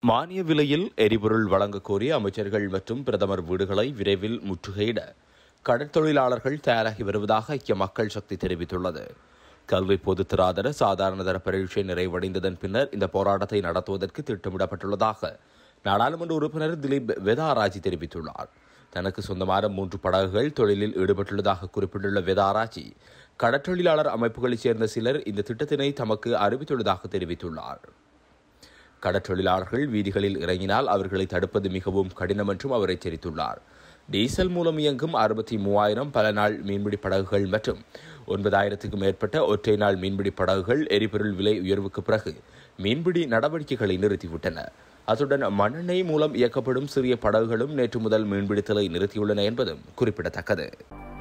மானிய விலையில் எரிபொருள் வழங்கக் கோரிய அமைச்சர்கள் மற்றும் பிரதமர் வீடுகளை விரைவில் முற்றுகையிட கடற்தொழிலாளர்கள் தயாராகி வருவதாக ஐக்கிய மக்கள் சக்தி தெரிவித்துள்ளது கல்வி பொதுத்தராதர சாதாரண தர பரீட்சை நிறைவடைந்ததன் பின்னர் இந்த போராட்டத்தை நடத்துவதற்கு திட்டமிடப்பட்டுள்ளதாக நாடாளுமன்ற உறுப்பினர் திலீப் வேதாராஜி தெரிவித்துள்ளார் தனக்கு சொந்தமான மூன்று படகுகள் தொழிலில் ஈடுபட்டுள்ளதாக குறிப்பிட்டுள்ள வேதாராஜி கடற்றொழிலாளர் அமைப்புகளைச் சேர்ந்த சிலர் இந்த திட்டத்தினை தமக்கு அறிவித்துள்ளதாக தெரிவித்துள்ளார் கடற்றொழிலாளர்கள் வீதிகளில் இறங்கினால் அவர்களை தடுப்பது மிகவும் கடினம் என்றும் அவர் எச்சரித்துள்ளார் டீசல் மூலம் இயங்கும் அறுபத்தி மூவாயிரம் பல நாள் மீன்பிடி படகுகள் மற்றும் ஒன்பதாயிரத்துக்கும் மேற்பட்ட ஒற்றை நாள் மீன்பிடி படகுகள் எரிபொருள் விலை உயர்வுக்கு பிறகு மீன்பிடி நடவடிக்கைகளை நிறுத்திவிட்டன அத்துடன் மண்ணெண்ணெய் மூலம் இயக்கப்படும் சிறிய படகுகளும் நேற்று முதல் மீன்பிடித்தலை நிறுத்தியுள்ளன என்பதும் குறிப்பிடத்தக்கது